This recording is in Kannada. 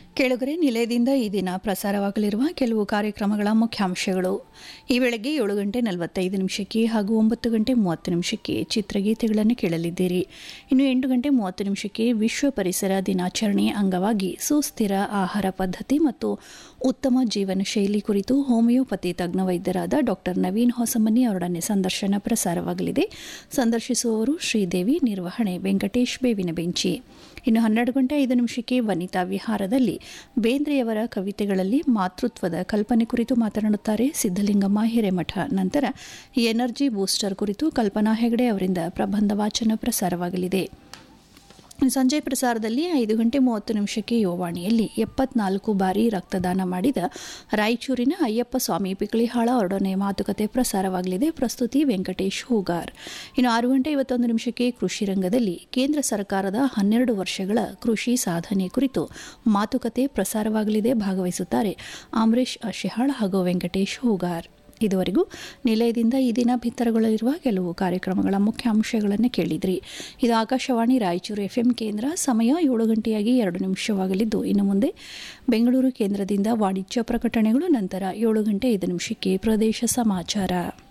ಕೆಳಗರೆ ನಿಲಯದಿಂದ ಈ ದಿನ ಪ್ರಸಾರವಾಗಲಿರುವ ಕೆಲವು ಕಾರ್ಯಕ್ರಮಗಳ ಮುಖ್ಯಾಂಶಗಳು ಈ ಬೆಳಗ್ಗೆ ಏಳು ಗಂಟೆ ನಲವತ್ತೈದು ನಿಮಿಷಕ್ಕೆ ಹಾಗೂ ಒಂಬತ್ತು ಗಂಟೆ ಮೂವತ್ತು ನಿಮಿಷಕ್ಕೆ ಚಿತ್ರಗೀತೆಗಳನ್ನು ಕೇಳಲಿದ್ದೀರಿ ಇನ್ನು ಎಂಟು ಗಂಟೆ ಮೂವತ್ತು ನಿಮಿಷಕ್ಕೆ ವಿಶ್ವ ಪರಿಸರ ದಿನಾಚರಣೆ ಅಂಗವಾಗಿ ಸುಸ್ಥಿರ ಆಹಾರ ಪದ್ಧತಿ ಮತ್ತು ಉತ್ತಮ ಜೀವನ ಶೈಲಿ ಕುರಿತು ಹೋಮಿಯೋಪತಿ ತಜ್ಞ ವೈದ್ಯರಾದ ಡಾಕ್ಟರ್ ನವೀನ್ ಹೊಸಮನಿ ಅವರೊಡನೆ ಸಂದರ್ಶನ ಪ್ರಸಾರವಾಗಲಿದೆ ಸಂದರ್ಶಿಸುವವರು ಶ್ರೀದೇವಿ ನಿರ್ವಹಣೆ ವೆಂಕಟೇಶ್ ಬೇವಿನ ಬೆಂಚಿ ಇನ್ನು ಹನ್ನೆರಡು ಗಂಟೆ ಐದು ನಿಮಿಷಕ್ಕೆ ವನಿತಾ ವಿಹಾರದಲ್ಲಿ ಬೇಂದ್ರೆಯವರ ಕವಿತೆಗಳಲ್ಲಿ ಮಾತೃತ್ವದ ಕಲ್ಪನೆ ಕುರಿತು ಮಾತನಾಡುತ್ತಾರೆ ಸಿದ್ದಲಿಂಗಮ್ಮ ಹಿರೇಮಠ ನಂತರ ಎನರ್ಜಿ ಬೂಸ್ಟರ್ ಕುರಿತು ಕಲ್ಪನಾ ಹೆಗಡೆ ಅವರಿಂದ ಪ್ರಬಂಧ ವಾಚನ ಪ್ರಸಾರವಾಗಲಿದೆ ಸಂಜೆ ಪ್ರಸಾರದಲ್ಲಿ ಐದು ಗಂಟೆ ಮೂವತ್ತು ನಿಮಿಷಕ್ಕೆ ಯುವವಾಣಿಯಲ್ಲಿ ಎಪ್ಪತ್ನಾಲ್ಕು ಬಾರಿ ರಕ್ತದಾನ ಮಾಡಿದ ರಾಯಚೂರಿನ ಅಯ್ಯಪ್ಪ ಸ್ವಾಮಿ ಪಿಕಳಿಹಾಳ ಅವರೊಡನೆ ಮಾತುಕತೆ ಪ್ರಸಾರವಾಗಲಿದೆ ಪ್ರಸ್ತುತಿ ವೆಂಕಟೇಶ್ ಹೂಗಾರ್ ಇನ್ನು ಆರು ಗಂಟೆ ಇವತ್ತೊಂದು ನಿಮಿಷಕ್ಕೆ ಕೃಷಿ ರಂಗದಲ್ಲಿ ಕೇಂದ್ರ ಸರ್ಕಾರದ ಹನ್ನೆರಡು ವರ್ಷಗಳ ಕೃಷಿ ಸಾಧನೆ ಕುರಿತು ಮಾತುಕತೆ ಪ್ರಸಾರವಾಗಲಿದೆ ಭಾಗವಹಿಸುತ್ತಾರೆ ಅಮರೇಶ್ ಅಶಿಹಾಳ್ ಹಾಗೂ ವೆಂಕಟೇಶ್ ಹೂಗಾರ್ ಇದುವರೆಗೂ ನಿಲಯದಿಂದ ಈ ದಿನ ಬಿತ್ತರಗೊಳ್ಳಲಿರುವ ಕೆಲವು ಕಾರ್ಯಕ್ರಮಗಳ ಮುಖ್ಯಾಂಶಗಳನ್ನು ಕೇಳಿದ್ರಿ ಇದು ಆಕಾಶವಾಣಿ ರಾಯಚೂರು ಎಫ್ಎಂ ಕೇಂದ್ರ ಸಮಯ ಏಳು ಗಂಟೆಯಾಗಿ ಎರಡು ನಿಮಿಷವಾಗಲಿದ್ದು ಇನ್ನು ಮುಂದೆ ಬೆಂಗಳೂರು ಕೇಂದ್ರದಿಂದ ವಾಣಿಜ್ಯ ಪ್ರಕಟಣೆಗಳು ನಂತರ ಏಳು ಗಂಟೆ ಐದು ನಿಮಿಷಕ್ಕೆ ಪ್ರದೇಶ ಸಮಾಚಾರ